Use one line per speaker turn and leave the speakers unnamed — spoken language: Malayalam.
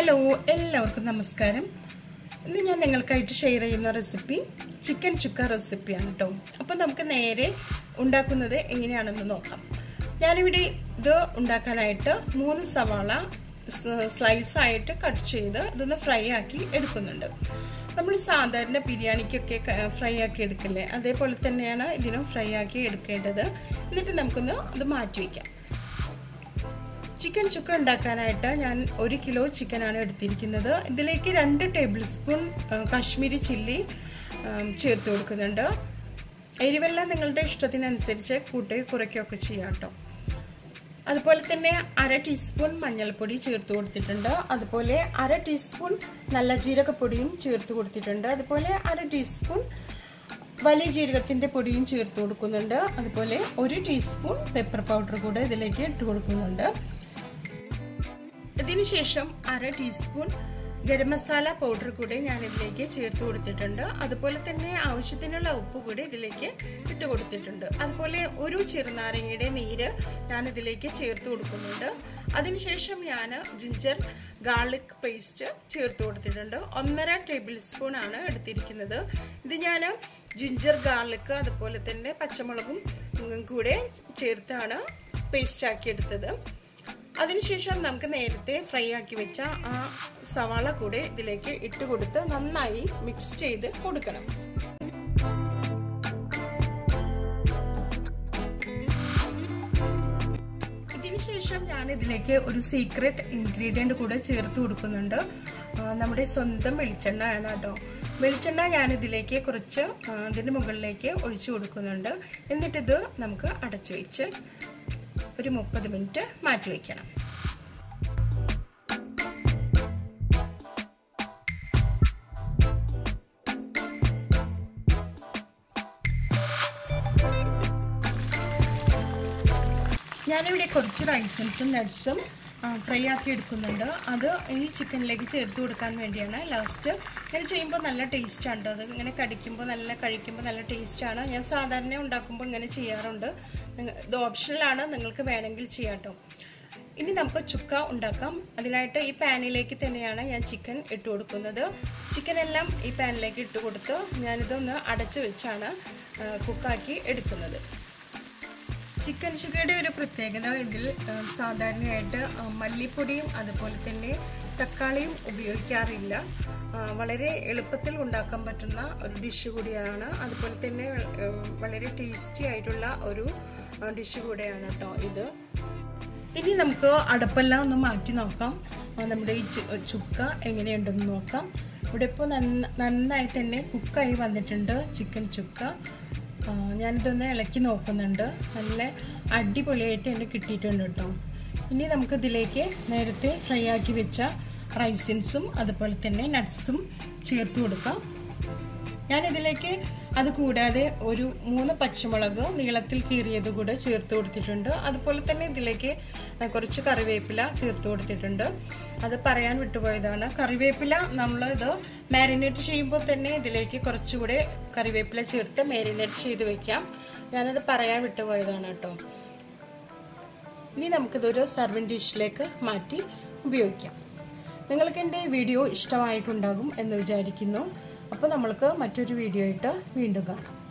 ഹലോ എല്ലാവർക്കും നമസ്കാരം ഇന്ന് ഞാൻ നിങ്ങൾക്കായിട്ട് ഷെയർ ചെയ്യുന്ന റെസിപ്പി ചിക്കൻ ചുക്ക റെസിപ്പിയാണ് കേട്ടോ അപ്പം നമുക്ക് നേരെ ഉണ്ടാക്കുന്നത് എങ്ങനെയാണെന്ന് നോക്കാം ഞാനിവിടെ ഇത് ഉണ്ടാക്കാനായിട്ട് മൂന്ന് സവാള സ്ലൈസ് ആയിട്ട് കട്ട് ചെയ്ത് ഇതൊന്ന് ഫ്രൈ ആക്കി എടുക്കുന്നുണ്ട് നമ്മൾ സാധാരണ ബിരിയാണിക്കൊക്കെ ഫ്രൈ ആക്കി എടുക്കില്ലേ അതേപോലെ തന്നെയാണ് ഇതിനും ഫ്രൈ ആക്കി എടുക്കേണ്ടത് എന്നിട്ട് നമുക്കൊന്ന് അത് മാറ്റി വയ്ക്കാം ചിക്കൻ ചുക്ക ഉണ്ടാക്കാനായിട്ട് ഞാൻ ഒരു കിലോ ചിക്കനാണ് എടുത്തിരിക്കുന്നത് ഇതിലേക്ക് രണ്ട് ടേബിൾ സ്പൂൺ കാശ്മീരി ചില്ലി ചേർത്ത് കൊടുക്കുന്നുണ്ട് എരിവെല്ലാം നിങ്ങളുടെ ഇഷ്ടത്തിനനുസരിച്ച് കൂട്ടുകയോ കുറയ്ക്കുകയൊക്കെ ചെയ്യാം കേട്ടോ അതുപോലെ തന്നെ അര ടീസ്പൂൺ മഞ്ഞൾപ്പൊടി ചേർത്ത് കൊടുത്തിട്ടുണ്ട് അതുപോലെ അര ടീസ്പൂൺ നല്ല ജീരകപ്പൊടിയും ചേർത്ത് കൊടുത്തിട്ടുണ്ട് അതുപോലെ അര ടീസ്പൂൺ വലിയ ജീരകത്തിൻ്റെ പൊടിയും ചേർത്ത് കൊടുക്കുന്നുണ്ട് അതുപോലെ ഒരു ടീസ്പൂൺ പെപ്പർ പൗഡർ കൂടെ ഇതിലേക്ക് ഇട്ട് കൊടുക്കുന്നുണ്ട് ഇതിനുശേഷം അര ടീസ്പൂൺ ഗരം മസാല പൗഡർ കൂടെ ഞാൻ ഇതിലേക്ക് ചേർത്ത് കൊടുത്തിട്ടുണ്ട് അതുപോലെ തന്നെ ആവശ്യത്തിനുള്ള ഉപ്പ് കൂടി ഇതിലേക്ക് ഇട്ട് കൊടുത്തിട്ടുണ്ട് അതുപോലെ ഒരു ചെറുനാരങ്ങയുടെ നീര് ഞാൻ ഇതിലേക്ക് ചേർത്ത് കൊടുക്കുന്നുണ്ട് അതിനുശേഷം ഞാൻ ജിഞ്ചർ ഗാർലിക് പേസ്റ്റ് ചേർത്ത് കൊടുത്തിട്ടുണ്ട് ഒന്നര ടേബിൾ സ്പൂൺ ആണ് എടുത്തിരിക്കുന്നത് ഇത് ഞാൻ ജിഞ്ചർ ഗാർലിക് അതുപോലെ തന്നെ പച്ചമുളകും കൂടെ ചേർത്താണ് പേസ്റ്റ് ആക്കി എടുത്തത് അതിനുശേഷം നമുക്ക് നേരത്തെ ഫ്രൈ ആക്കി വെച്ച ആ സവാള കൂടെ ഇതിലേക്ക് ഇട്ട് കൊടുത്ത് നന്നായി മിക്സ് ചെയ്ത് കൊടുക്കണം ഇതിനുശേഷം ഞാൻ ഇതിലേക്ക് ഒരു സീക്രട്ട് ഇൻഗ്രീഡിയൻറ്റ് കൂടെ ചേർത്ത് കൊടുക്കുന്നുണ്ട് നമ്മുടെ സ്വന്തം വെളിച്ചെണ്ണ ആണ് കേട്ടോ വെളിച്ചെണ്ണ ഞാൻ ഇതിലേക്ക് കുറച്ച് ഇതിൻ്റെ മുകളിലേക്ക് ഒഴിച്ചു കൊടുക്കുന്നുണ്ട് എന്നിട്ടിത് നമുക്ക് അടച്ചു വെച്ച് ഒരു മുപ്പത് മിനിറ്റ് മാറ്റി വയ്ക്കണം ഞാനിവിടെ കുറച്ച് റൈസൻസും നട്ട്സും ഫ്രൈ ആക്കി എടുക്കുന്നുണ്ട് അത് ഈ ചിക്കനിലേക്ക് ചേർത്ത് കൊടുക്കാൻ വേണ്ടിയാണ് ലാസ്റ്റ് ഇങ്ങനെ ചെയ്യുമ്പോൾ നല്ല ടേസ്റ്റ് ഉണ്ട് അത് ഇങ്ങനെ കടിക്കുമ്പോൾ നല്ല കഴിക്കുമ്പോൾ നല്ല ടേസ്റ്റാണ് ഞാൻ സാധാരണ ഉണ്ടാക്കുമ്പോൾ ഇങ്ങനെ ചെയ്യാറുണ്ട് ഇത് ഓപ്ഷണലാണ് നിങ്ങൾക്ക് വേണമെങ്കിൽ ചെയ്യാട്ടോ ഇനി നമുക്ക് ചുക്ക ഉണ്ടാക്കാം അതിനായിട്ട് ഈ പാനിലേക്ക് തന്നെയാണ് ഞാൻ ചിക്കൻ ഇട്ട് കൊടുക്കുന്നത് ചിക്കൻ എല്ലാം ഈ പാനിലേക്ക് ഇട്ട് കൊടുത്ത് ഞാനിതൊന്ന് അടച്ചു വെച്ചാണ് കുക്കാക്കി എടുക്കുന്നത് ചിക്കൻ ചുക്കയുടെ ഒരു പ്രത്യേകത ഇതിൽ സാധാരണയായിട്ട് മല്ലിപ്പൊടിയും അതുപോലെ തന്നെ തക്കാളിയും ഉപയോഗിക്കാറില്ല വളരെ എളുപ്പത്തിൽ ഉണ്ടാക്കാൻ പറ്റുന്ന ഒരു ഡിഷ് കൂടിയാണ് അതുപോലെ തന്നെ വളരെ ടേസ്റ്റി ആയിട്ടുള്ള ഒരു ഡിഷ് കൂടെയാണ് കേട്ടോ ഇത് ഇനി നമുക്ക് അടപ്പെല്ലാം ഒന്ന് മാറ്റി നോക്കാം നമ്മുടെ ഈ ചുക്ക എങ്ങനെയുണ്ടെന്ന് നോക്കാം ഇവിടെ ഇപ്പോൾ നന്നായി തന്നെ കുക്കായി വന്നിട്ടുണ്ട് ചിക്കൻ ചുക്ക ഞാനിതൊന്ന് ഇളക്കി നോക്കുന്നുണ്ട് നല്ല അടിപൊളിയായിട്ട് എന്നെ കിട്ടിയിട്ടുണ്ട് കേട്ടോ ഇനി നമുക്കിതിലേക്ക് നേരത്തെ ഫ്രൈ ആക്കി വെച്ച റൈസിൻസും അതുപോലെ തന്നെ നട്ട്സും ചേർത്ത് കൊടുക്കാം ഞാനിതിലേക്ക് അത് കൂടാതെ ഒരു മൂന്ന് പച്ചമുളക് നീളത്തിൽ കീറിയത് കൂടെ ചേർത്ത് കൊടുത്തിട്ടുണ്ട് അതുപോലെ തന്നെ ഇതിലേക്ക് കുറച്ച് കറിവേപ്പില ചേർത്ത് കൊടുത്തിട്ടുണ്ട് അത് പറയാൻ വിട്ടുപോയതാണ് കറിവേപ്പില നമ്മൾ ഇത് മാരിനേറ്റ് ചെയ്യുമ്പോൾ തന്നെ ഇതിലേക്ക് കുറച്ചുകൂടെ കറിവേപ്പില ചേർത്ത് മാരിനേറ്റ് ചെയ്ത് വെക്കാം ഞാനത് പറയാൻ വിട്ടുപോയതാണ് കേട്ടോ ഇനി നമുക്കിതൊരു സർവിങ് ഡിഷിലേക്ക് മാറ്റി ഉപയോഗിക്കാം നിങ്ങൾക്ക് എൻ്റെ വീഡിയോ ഇഷ്ടമായിട്ടുണ്ടാകും എന്ന് വിചാരിക്കുന്നു അപ്പോൾ നമ്മൾക്ക് മറ്റൊരു വീഡിയോ ആയിട്ട് വീണ്ടും കാണാം